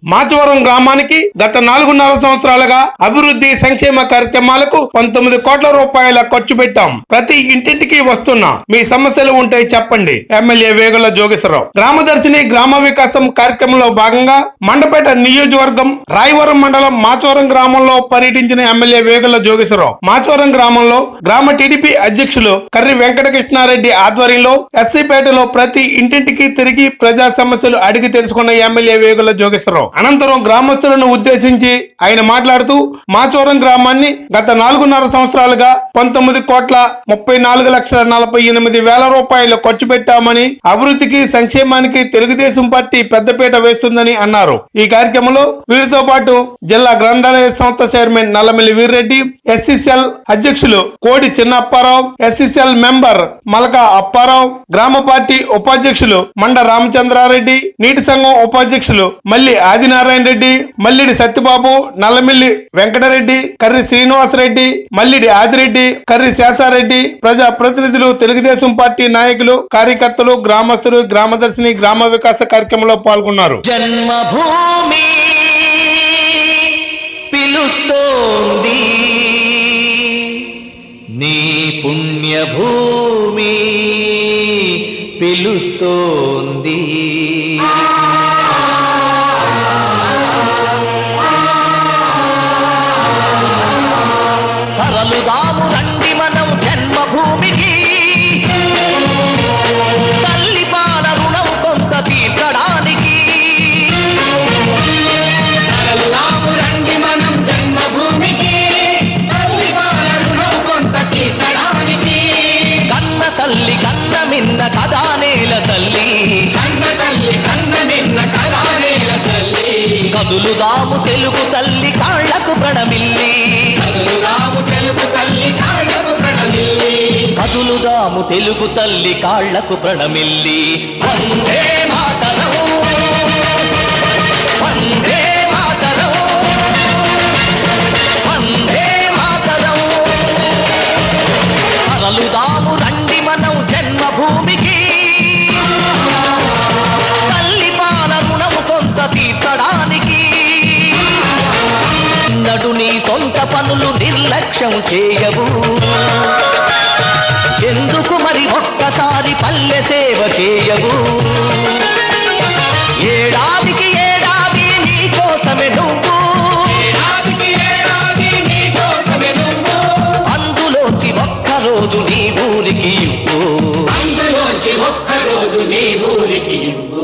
మాచవరం గ్రామానికి గత నాలుగున్నర సంవత్సరాలుగా అభివృద్ధి సంక్షేమ కార్యక్రమాలకు పంతొమ్మిది కోట్ల రూపాయల ఖర్చు పెట్టాం ప్రతి ఇంటింటికి వస్తున్నా మీ సమస్యలు ఉంటే చెప్పండి ఎమ్మెల్యే వేగుల జోగేశ్వరరావు గ్రామదర్శిని గ్రామ వికాసం కార్యక్రమంలో భాగంగా మండపేట నియోజకవర్గం రాయవరం మండలం మాచవరం గ్రామంలో పర్యటించిన ఎమ్మెల్యే వేగుల జోగేశ్వరరావు మాచవరం గ్రామంలో గ్రామ టీడీపీ అధ్యక్షులు కర్రి వెంకటకృష్ణారెడ్డి ఆధ్వర్యంలో ఎస్సీపేటలో ప్రతి ఇంటింటికి తిరిగి ప్రజా సమస్యలు అడిగి తెలుసుకున్న ఎమ్మెల్యే వేగుల జోగేశ్వరరావు అనంతరం గ్రామస్తులను ఉద్దేశించి ఆయన మాట్లాడుతూ మాచవరం గ్రామాన్ని గత నాలుగున్నర సంవత్సరాలుగా పంతొమ్మిది కోట్ల ముప్పై నాలుగు లక్షల నలభై ఎనిమిది వేల రూపాయలు ఖర్చు పెట్టామని అభివృద్ధికి సంక్షేమానికి తెలుగుదేశం పార్టీ పెద్దపీట వేస్తుందని అన్నారు ఈ కార్యక్రమంలో వీరితో పాటు జిల్లా గ్రంథాలయ సంస్థ చైర్మన్ నల్లమిల్లి వీర్రెడ్డి ఎస్సీసీఎల్ అధ్యక్షులు కోడి చిన్నప్పారావు ఎస్సీసీఎల్ మెంబర్ మలక అప్పారావు గ్రామ పార్టీ ఉపాధ్యక్షులు మండ రామచంద్రారెడ్డి నీటి సంఘం ఉపాధ్యక్షులు మల్లి ఆదినారాయణ రెడ్డి మల్లిడి సత్యబాబు నల్లమిల్లి వెంకటరెడ్డి కర్రి శ్రీనివాసరెడ్డి మల్లిడి ఆదిరెడ్డి కర్రి శేషారెడ్డి ప్రజా ప్రతినిధులు తెలుగుదేశం పార్టీ నాయకులు కార్యకర్తలు గ్రామస్తులు గ్రామదర్శిని గ్రామ వికాస కార్యక్రమంలో పాల్గొన్నారు జన్మభూమి పిలుస్తోంది నీ పుణ్యభూమి పిలుస్తోంది తరలుదాము రండి మనం జన్మభూమికి తల్లి పాల రుణం కొంత తీర్చడానికి రాము రండి మనం జన్మభూమికి తల్లి పాల రుణం కొంత తీర్చడానికి కన్న తల్లి కన్న మిన్న కదా నేల తల్లి కన్న తల్లి కన్న నిన్న కళానేల తల్లి కదులుదాము తెలుగు తల్లి కాళ్లకు ప్రణమిల్లి రాము తెలుగు తల్లి కాళ్ళకు ప్రణమిల్లి కదులుదాము తెలుగు తల్లి కాళ్లకు ప్రణమిల్లి వందే మాతరం వందే మాతరం వందే మాతరం అరలుదాము రండి మనం జన్మభూమికి తల్లి పాల రుణము కొంత తీర్చడానికి నడు నీ సొంత పనులు నిర్లక్ష్యం చేయవు ఎందుకు మరి ఒక్కసారి పల్లె సేవ చేయవు ఏడాదికి ఏడాది నీ కోసమే నువ్వు ఏడాదికి ఏడాది నీ కోసమే నువ్వు అందులోంచి ఒక్కరోజు నీ ఊరికి ఇవ్వు అందులోంచి ఒక్కరోజు నీ ఊరికి ఇవ్వు